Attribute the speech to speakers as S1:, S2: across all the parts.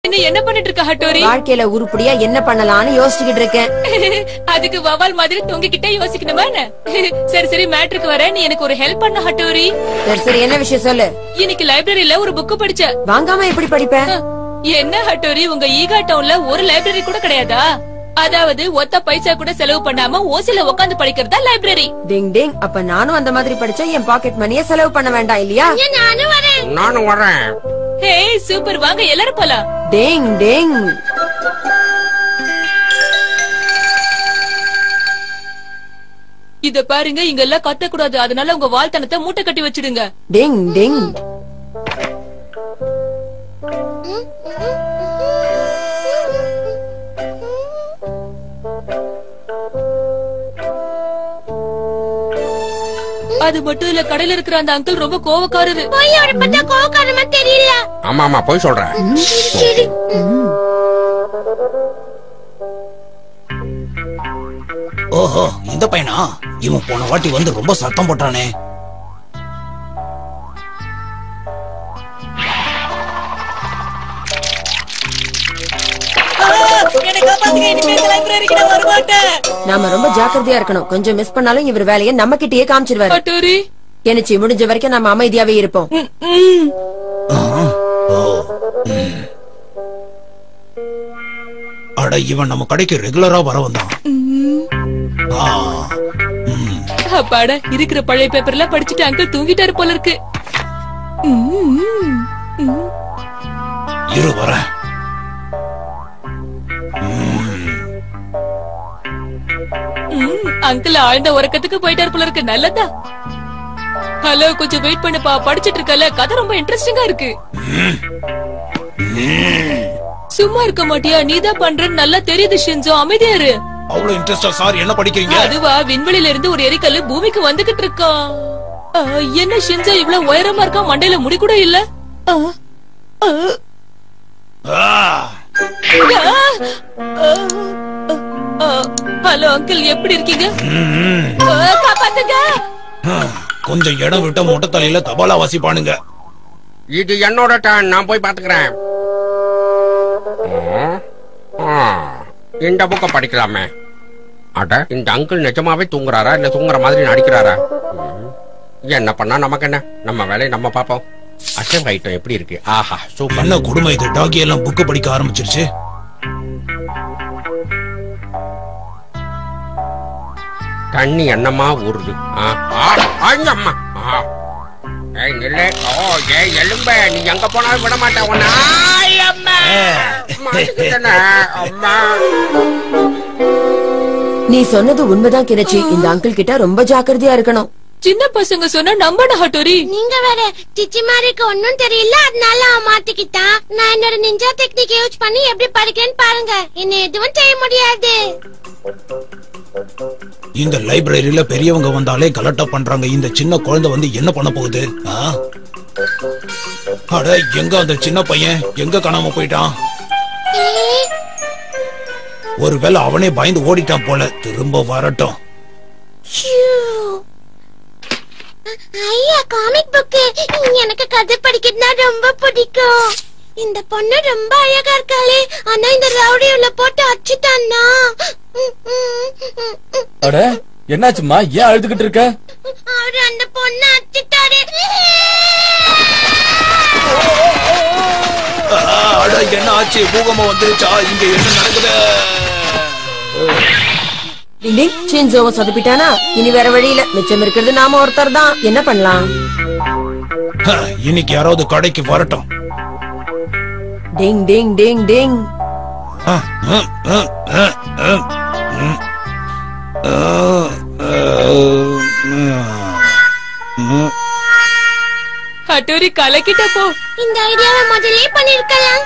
S1: என்ன என்ன பண்ணிட்டு இருக்க ஹட்டோரி
S2: வாழ்க்கையில உருப்படியா என்ன பண்ணலாம்னு யோசிச்சுக்கிட்டு இருக்கேன்
S1: அதுக்கு வவால் மாதிரி தொங்கிக்கிட்டே யோசிக்கணுமா என்ன சரி சரி மேட்ருக்கு வர நீ எனக்கு ஒரு ஹெல்ப் பண்ண ஹட்டோரி
S2: சரி சரி என்ன விஷயம் சொல்லு
S1: இன்னைக்கு லைப்ரரியில ஒரு புக் படிச்ச
S2: வாங்காம எப்படி படிப்ப
S1: என்ன ஹட்டோரி உங்க ஈகா டவுன்ல ஒரு லைப்ரரி கூட கிடையாதா அதாவது ஒத்த பைசா கூட செலவு பண்ணாம ஓசில உட்காந்து படிக்கிறதா லைப்ரரி
S2: டிங் டிங் அப்ப நானும் அந்த மாதிரி படிச்சா என் பாக்கெட் மணிய செலவு பண்ண வேண்டாம் இல்லையா
S1: நானும் வரேன்
S3: நானும் வரேன்
S1: ஹே சூப்பர் வாங்க எல்லாரும் போலாம்
S2: டிங் டிங்
S1: இத பாருங்க இங்க எல்லாம் கத்த கூடாது அதனால உங்க வாழ்த்தனத்தை மூட்டை கட்டி வச்சிடுங்க
S2: டிங் டிங்
S1: அது மட்டும் இல்ல கடையில இருக்கிற அந்த அங்கிள் ரொம்ப கோவக்காரரு
S4: போய் அவரை பார்த்தா கோவக்காரமா தெரியல
S3: ஆமா ஆமா போய் சொல்றேன்
S4: சரி
S5: ஓஹோ இந்த பையனா இவன் போன வாட்டி வந்து ரொம்ப சத்தம் போட்டானே
S2: நாம ரொம்ப ஜாக்கிரதையா இருக்கணும் கொஞ்சம் மிஸ் பண்ணாலும் இவர் வேலையை நம்ம கிட்டயே காமிச்சிருவாரு
S1: ஹட்டோரி
S2: என்னச்சு முடிஞ்ச வரைக்கும் நம்ம அமைதியாவே இருப்போம்
S5: அட இவன் நம்ம கடைக்கு ரெகுலரா வர வந்தான் ஆ,
S1: அப்பாட இருக்கிற பழைய பேப்பர்ல படிச்சுட்டு அங்கிள் தூங்கிட்டாரு போல இருக்கு ம், ம்.
S5: இரு வர
S1: ம், அங்கிள் ஆழ்ந்த உறக்கத்துக்கு போயிட்டாரு போல இருக்கு நல்லதா ஹலோ கொஞ்சம் வெயிட் பண்ணுப்பா படிச்சிட்டு இருக்கல கதை ரொம்ப இன்ட்ரெஸ்டிங்கா இருக்கு சும்மா இருக்க மாட்டியா நீதான் பண்றேன்னு நல்லா தெரியுது ஷின்சோ அமைதியா இரு
S5: அவ்வளவு இன்ட்ரெஸ்டா சார் என்ன படிக்கிறீங்க
S1: அதுவா விண்வெளியில இருந்து ஒரு எரிக்கல்லு பூமிக்கு வந்துகிட்டு இருக்கான் ஆ, என்ன ஷின்சோ இவ்வளவு உயரமா இருக்கா மண்டையில முடி கூட இல்ல ஆ, ஆ,
S5: ஆ,
S1: ஆ, ஆ, ஆ. ஹலோ அங்கிள் எப்படி இருக்கீங்க
S5: ம்,
S1: ஆ, காப்பாத்துங்க
S5: ம். கொஞ்சம் இடம் விட்ட மொட்டை தலையில தபாலா வாசிப்பானுங்க
S3: இது என்னோட டர்ன் நான் போய் பாத்துக்கிறேன் ம், ஆ, இந்த புக்க படிக்கலாமே அட இந்த அங்கிள் நிஜமாவே தூங்குறாரா இல்ல தூங்குற மாதிரி நடிக்கிறாரா ம், என்ன பண்ணா நமக்கு என்ன நம்ம வேலையை நம்ம பாப்போம் அசைவ் ஐட்டம் எப்படி இருக்கு ஆஹா சூப்பர்
S5: என்ன கொடுமை இது டாகி எல்லாம் புக்கு படிக்க ஆரம்பிச்சிருச்சு
S3: தண்ணி என்னமா ஊறுது ஆ, ஆ, ஐயம்மா. ஆ. ஏய் நில்லு ஓ ஏய் எலும்ப நீ எங்க போனாலும் விட மாட்டேன் உன்னை ஆயம்மா. மாட்டிக்கிட்டேனே, அம்மா
S2: நீ சொன்னது உண்மைதான் கிரச்சி இந்த அங்கிள் கிட்ட ரொம்ப ஜாக்கிரதையா இருக்கணும்
S1: சின்ன பசங்க சொன்னா நம்பன ஹட்டோரி
S4: நீங்க வேற சிச்சி மாரிக்கு ஒன்னும் தெரியல அதனால அவன் மாத்திக்கிட்டான் நான் என்னோட நிஞ்சா டெக்னிக் யூஸ் பண்ணி எப்படி படிக்கிறேன்னு பாருங்க என்ன எதுவும் செய்ய முடியாது
S5: இந்த லைப்ரரியில பெரியவங்க வந்தாலே கலட்டா பண்றாங்க இந்த சின்ன குழந்தை வந்து என்ன பண்ண போகுது ஆ? அட எங்க அந்த சின்ன பையன் எங்க காணாம போயிட்டான் ஒருவேளை அவனே பயந்து ஓடிட்டான் போல திரும்ப வரட்டும்
S4: ஐயா காமிக் புக் எனக்கு கதை படிக்கிறதுனா ரொம்ப பிடிக்கும் இந்த பொண்ணு ரொம்ப அழகா இருக்காளே ஆனா இந்த ரவுடி உள்ள போட்டு அடிச்சுட்டான்னா
S6: அட என்னாச்சும்மா ஏன் அழுதுகிட்டு இருக்க
S4: அவரு அந்த பொண்ணு அடிச்சுட்டாரு
S5: ஆ, அட என்ன ஆச்சு பூகம்பம் வந்துருச்சா இங்க என்ன நடக்குது
S2: டிங் டிங் ஷின்சோவை சொதப்பிட்டானா இனி வேற வழியில மிச்சம் இருக்கிறது நாம ஒருத்தர் தான் என்ன பண்ணலாம்
S5: ஹ, இன்னைக்கு யாராவது கடைக்கு வரட்டும்
S2: டிங் டிங் டிங் டிங்
S5: ஆ, ஆ, ஆ, ஆ, ஆ, ம். ஆ, ஆ, ம்.
S1: ஹட்டோரி கலக்கிட்ட போ
S4: இந்த ஐடியாவை முதல்லயே பண்ணிருக்கலாம்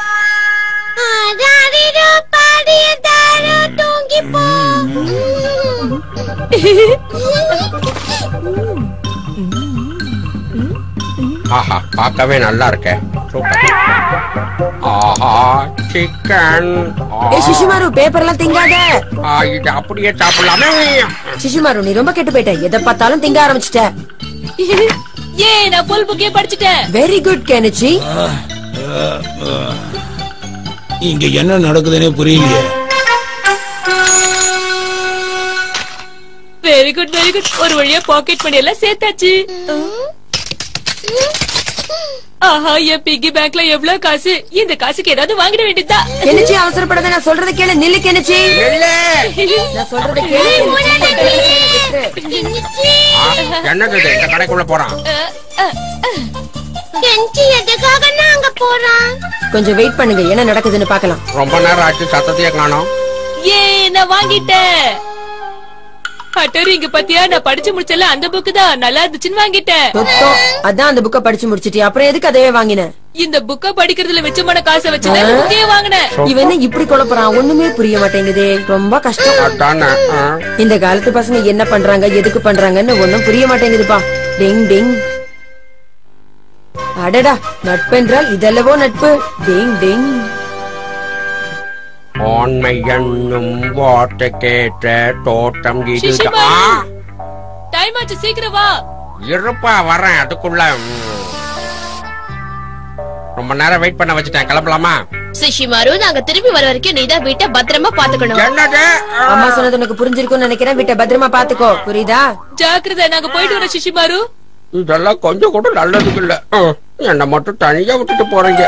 S4: ஆராரிரோ பாடியதாரோ தூங்கி போ
S3: ஆஹா பார்க்கவே நல்லா இருக்கே சூப்பர் ஆஹா சிக்கன்
S2: ஏ சிசுமாரு பேப்பர் எல்லாம் திங்காத
S3: இது அப்படியே சாப்பிடலாமே
S2: சிசுமாரு நீ ரொம்ப கெட்டு போயிட்ட எதை பார்த்தாலும் திங்க ஆரம்பிச்சிட்ட
S1: ஏ நான் புல் புக்கே படிச்சுட்டேன்
S2: வெரி குட் கெனிச்சி
S5: இங்க என்ன நடக்குதுன்னே புரியலையே
S1: வெரி குட் வெரி குட் ஒரு வழியா பாக்கெட் மணி எல்லாம் சேர்த்தாச்சு ஆஹா என் பிக்கி பேங்க்ல எவ்வளவு காசு இந்த காசுக்கு ஏதாவது வாங்கிட வேண்டியதா
S2: கெனிச்சி அவசரப்படாத நான் சொல்றதை கேளு நில்லு கெனிச்சி நான் சொல்றதை கேளு
S4: கெனிச்சி
S3: ஆ, என்னது இது இந்த கடைக்குள்ள போறான்
S4: கெஞ்சி எதுக்காக நாங்க போறோம்
S2: கொஞ்சம் வெயிட் பண்ணுங்க என்ன நடக்குதுன்னு பார்க்கலாம்
S3: ரொம்ப நேரம் ஆச்சு சத்தத்தையே காணோம்
S1: ஏ நான் வாங்கிட்டேன் அட்டரி இங்க பாத்தியா நான் படிச்சு முடிச்சல அந்த புக்கு தான் நல்லா இருந்துச்சுன்னு வாங்கிட்டேன்
S2: சுத்தம் அதான் அந்த புக்கை படிச்சு முடிச்சிட்டியா அப்புறம் எதுக்கு அதையே வாங்கின
S1: இந்த புக்க படிக்கிறதுல மிச்சமான காசை வச்சுதான் புக்கையே வாங்கினேன்
S2: இவன் என்ன இப்படி குழப்பறான் ஒண்ணுமே புரிய மாட்டேங்குதே ரொம்ப கஷ்டம்
S3: அதானே ஆ.
S2: இந்த காலத்து பசங்க என்ன பண்றாங்க எதுக்கு பண்றாங்கன்னு ஒண்ணும் புரிய மாட்டேங்குதுப்பா டிங் டிங் அடடா நட்பென்றால் இதல்லவோ நட்பு டிங் டிங்
S3: உண்மை என்னும் வார்த்தை கேட்ட தோட்டம் இதுதான்
S1: சிசிமா.
S3: ஆ,
S1: டைம் ஆச்சு சீக்கிரம் வா
S3: இருப்பா வரேன் அதுக்குள்ள ம். ரொம்ப நேரம் வெயிட் பண்ண வச்சுட்டேன் கிளம்பலாமா
S7: சுஷிமாரு நாங்க திரும்பி வர வரைக்கும் நீதான் வீட்டை பத்திரமா பாத்துக்கணும்
S3: என்னது ஆ,
S2: அம்மா சொன்னது உனக்கு புரிஞ்சிருக்கும்னு நினைக்கிறேன் வீட்டை பத்திரமா பாத்துக்கோ புரியுதா
S1: ஜாக்கிரதை நாங்க போயிட்டு வரோம் சிஷிமாரு
S3: இதெல்லாம் கொஞ்சம் கூட நல்லதுக்கு இல்ல ஆ, என்னை மட்டும் தனியா விட்டுட்டு போறீங்க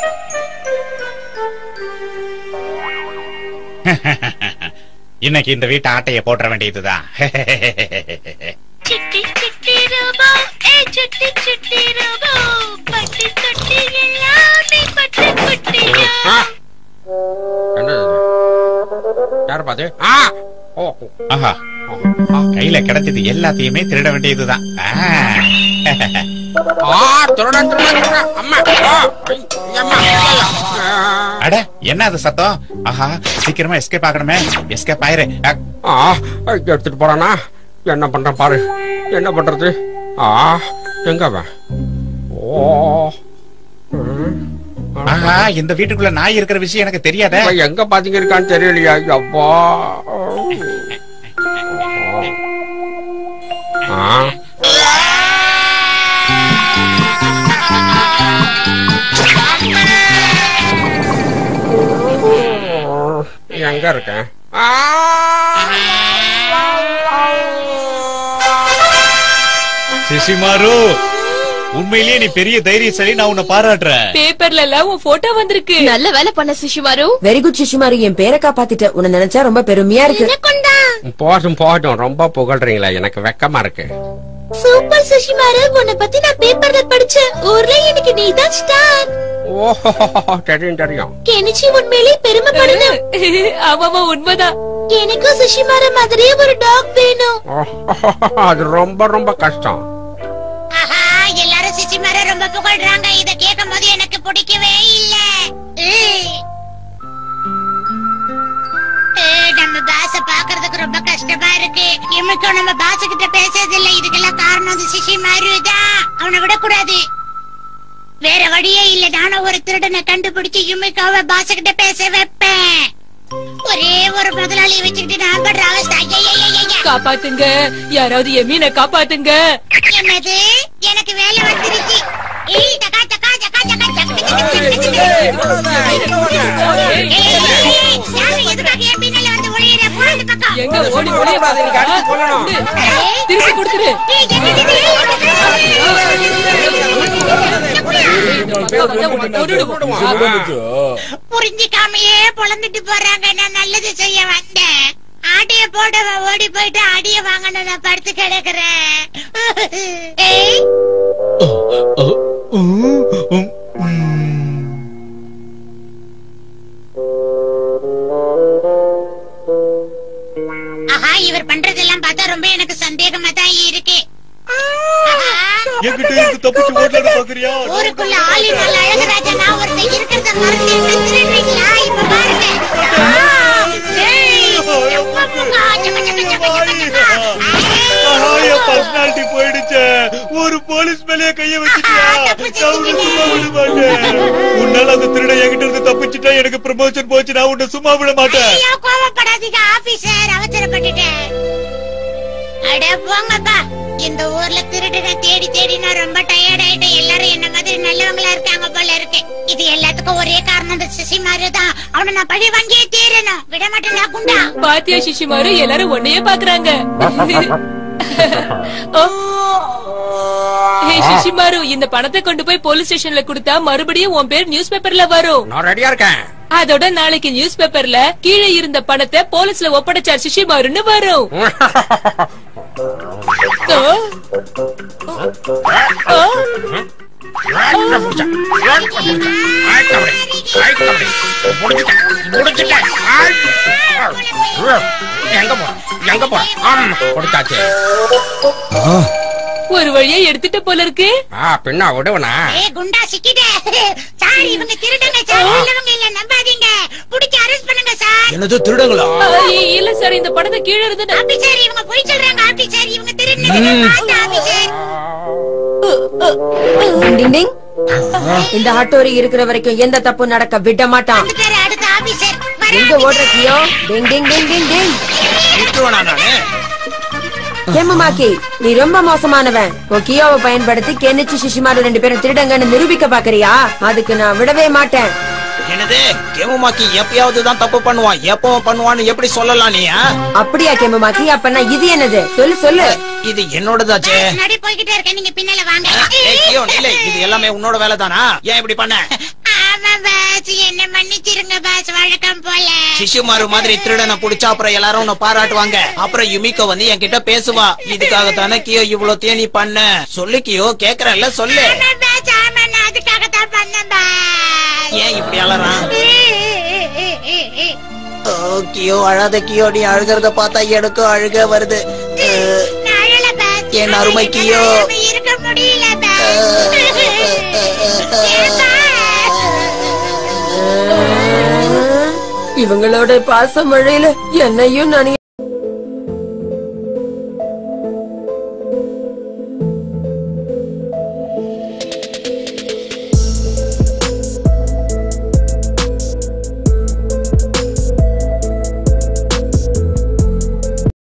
S8: இன்னைக்கு இந்த வீட்டு ஆட்டைய போட்டுற வேண்டியதுதான்
S4: சிட்டி சிட்டி ரோபோ ஏ சிட்டி சிட்டி ரோபோ பட்டி தொட்டி எல்லாமே பட்டு குட்டியா
S3: ஆ, என்னது இது? யார் பாத்து ஆ ஓ
S8: ஆஹா கையில கிடைச்சது எல்லாத்தையுமே திருட வேண்டியதுதான் ஆ.
S3: ஆ திருட திருட திருட அம்மா ஆ, ஐ, அம்மா ஐயா. ஆ.
S8: அட என்ன அது சத்தம் ஆஹா சீக்கிரமா எஸ்கேப் ஆகணுமே எஸ்கேப் ஆயிரு அ,
S3: ஆ எடுத்துட்டு போறானா என்ன பண்றான் பாரு என்ன பண்றது ஆ எங்க அவன் ஓ ம்.
S8: ஆஹா இந்த வீட்டுக்குள்ள நாய் இருக்கிற விஷயம் எனக்கு தெரியாதே
S3: இவன் எங்க பாத்தீங்க இருக்கான்னு தெரியலையா அப்பா ஆ எங்க இருக்கேன் ஆ!
S8: சிசிமாரு உண்மையிலேயே நீ பெரிய தைரியசாலி நான் உன்னை பாராட்டுறேன்
S1: பேப்பர்ல எல்லாம் உன் போட்டோ வந்திருக்கு
S7: நல்ல வேலை பண்ண சுஷிமாரு
S2: வெரி குட் சிஷுமாரி என் பேரை காப்பாத்திட்ட உன்னை நினைச்சா ரொம்ப பெருமையா இருக்கு
S4: கொண்டா
S3: போட்டும் போட்டும் ரொம்ப புகழ்றீங்களா எனக்கு வெக்கமா இருக்கு
S4: சூப்பர் சுஷிமாரு உன்னை பத்தி நான் பேப்பர்ல படிச்சேன் ஊர்ல எனக்கு நீதான் ஸ்டார்
S3: ஓஹோ தெரியும் தெரியும்
S4: கெனிச்சி உண்மையிலே பெருமைப்படணும்
S1: ஆமாமா உண்மைதான்
S4: எனக்கும் சுஷிமார மாதிரியே ஒரு டாக் வேணும்
S3: அது ரொம்ப ரொம்ப கஷ்டம்
S4: ஆஹா எல்லாரும் சுஷிமார ரொம்ப புகழ்றாங்க இத கேட்கும் போது எனக்கு பிடிக்கவே இல்ல நம்ம பாச பாக்குறதுக்கு ரொம்ப கஷ்டமா இருக்கு இம்மிக்கும் நம்ம பாச கிட்ட பேசுறது இல்ல இதுக்கெல்லாம் காரணம் அந்த சிஷி தான் அவனை விடக்கூடாது வேற வழியே இல்ல நானும் ஒரு திருடனை கண்டுபிடிச்சு யுமிக்காவ பாச கிட்ட பேச வைப்பேன் ஒரே ஒரு முதலாளியை வச்சுக்கிட்டு நான் படுற அவஸ்தை ஐயையையைய.
S1: காப்பாத்துங்க யாராவது என் மீனை காப்பாத்துங்க
S4: என்னது எனக்கு வேலை வந்துருச்சு ஏய் டகா டகா டகா டகா டக்கு டக்கு டக்கு டக்கு டக்கு. ஏய், ஏய், ஏய், யாரு எதுக்காக என் பின்னால வந்து ஒளியிற? போ அந்த பக்கம்.
S1: எங்க ஓடி ஓடி திருப்பி கொடுத்துரு
S4: ஏய், என்னது இது? புரிஞ்சுக்காமையே பொழந்துட்டு போறாங்க நான் நல்லது செய்ய வந்தேன் ஆட்டைய போட ஓடி போயிட்டு அடிய வாங்கணும் நான் படுத்து கிடக்குறேன் ஏய் ஆஹா இவர் பண்றதெல்லாம் பார்த்தா ரொம்ப எனக்கு சந்தேகமா தான் இருக்கு ஆஹா,
S8: என்கிட்ட இருந்து தப்பிச்சு ஓடலான்னு பாக்குறியா
S4: ஊருக்குள்ள ஆளி நல்ல அழகுராஜா நான் ஒருத்தன் இருக்கிறத மறந்து என்ன திருடுறீங்களா இப்ப பாருங்க ஆ, ஏய், எப்ப போங்க? சக்க, சக்க, சக்க, சக்க, சக்க.
S8: என் பர்சனாலிட்டி போயிடுச்சு ஒரு போலீஸ் மேலேயே கைய வச்சுட்டியா நான் உன்னை சும்மா விட மாட்டேன் உன்னால அந்த திருட என்கிட்ட இருந்து தப்பிச்சுட்டா எனக்கு ப்ரமோஷன் போச்சு நான் உன்னை சும்மா விட மாட்டேன்
S4: ஐயோ, கோவப்படாதீங்க ஆபீசர் அவசரப்பட்டுட்டேன் அட போங்கப்பா இந்த ஊர்ல திருடனை தேடி தேடி நான் ரொம்ப டயர்ட் ஆயிட்டேன் எல்லாரும் என்ன மாதிரி நல்லவங்களா இருக்காங்க போல இருக்கு இது எல்லாத்துக்கும் நடக்கிறதுக்கு ஒரே காரணம் இந்த சிசிமாரு தான் அவனை நான் பழி வாங்கியே தீரணும் விட மாட்டேன் குண்டா
S1: பாத்தியா சிஷிமாரு எல்லாரும் உன்னையே பாக்குறாங்க ஓ. ஹே சிஷிமாரு இந்த பணத்தை கொண்டு போய் போலீஸ் ஸ்டேஷன்ல கொடுத்தா மறுபடியும் உன் பேர் நியூஸ் பேப்பர்ல வரும்
S3: நான் ரெடியா இருக்கேன்
S1: அதோட நாளைக்கு நியூஸ் பேப்பர்ல கீழே இருந்த பணத்தை போலீஸ்ல ஒப்படைச்சார் சிஷிமாருன்னு வரும் ஓ. ஓ.
S3: ஆயிட்ட புடிச்சேன். ஆயிட்ட புடிச்சேன். ஆயிட்ட அப்படி. ஆயிட்ட அப்படி. புடிச்சிட்டேன். புடிச்சிட்டேன். ஆயிட்ட. எங்க போற எங்க போற ஆமா கொடுத்தாச்சு
S1: ஒரு வழியா எடுத்துட்ட போல இருக்கு
S3: ஆ பின்னா விடுவனா
S4: ஏ குண்டா சிக்கிட்டே சார் இவங்க திருடங்க சார் நல்லவங்க இல்ல நம்பாதீங்க புடிச்சு அரெஸ்ட் பண்ணுங்க சார்
S5: என்னது திருடங்களா
S1: ஆ, இ- இல்ல சார் இந்த பணத்தை கீழே இருந்து நான்-
S4: ஆபீசர் இவங்க போய் சொல்றாங்க ஆபீசர் இவங்க திருடுனது பார்த்த ஆபீசர்
S2: டிங் டிங் டிங். இந்த ஹட்டோரி இருக்கிற வரைக்கும் எந்த தப்பும் நடக்க விட மாட்டான்
S4: வந்துட்டாரு அடுத்த ஆபீசர்
S2: எங்க ஓடுற கியோ டிங் டிங் டிங் டிங் டிங்
S5: விட்டுருவானா நானு
S2: கேமமாக்கி நீ ரொம்ப மோசமானவன் உன் கியோவை பயன்படுத்தி கெனிச்சு சிஷிமாரு ரெண்டு பேரும் திருடங்கன்னு நிரூபிக்க பாக்குறியா அதுக்கு நான் விடவே மாட்டேன்
S5: என்னது கேமமாக்கி எப்பயாவது தான் தப்பு பண்ணுவான் எப்பவும் பண்ணுவான்னு எப்படி சொல்லலாம் நீ ஆ?
S2: அப்படியா கேமமாக்கி அப்பனா இது என்னது சொல்லு சொல்லு
S5: இது என்னோடதாச்சே
S4: முன்னாடி போய்கிட்டே இருக்கேன் நீங்க பின்னால வாங்க
S5: ஏய், கியோ, நில்லு. இது எல்லாமே உன்னோட வேலை தானா ஏன் இப்படி பண்ண
S4: ஆமா பாஸ் என்ன மன்னிச்சிருங்க பாஸ் வழக்கம் போல
S5: சிசுமாரு மாதிரி திருடனை புடிச்சா அப்புறம் எல்லாரும் உன்னை பாராட்டுவாங்க அப்புறம் யுமிகோ வந்து என்கிட்ட பேசுவா இதுக்காகத்தானே கியோ இவ்வளவு தேனி பண்ண சொல்லு கியோ கேக்குறேன்ல சொல்லு
S4: ஆமா பாஸ் ஆமா நான் அதுக்காகத்தான் பண்ணேன் பாஸ்
S5: ஏன் இப்படி அலறான் ஓ, கியோ அழாத கியோ நீ அழுகிறத பார்த்தா எனக்கும் அழுக வருது அஹ்,
S4: நான் அழல பாஸ்
S5: என் அருமை கியோ.
S4: என்னால இருக்க முடியல பாஸ் ஏன் பாஸ்?
S2: இவங்களோட பாச மழையில என்னையும் நான்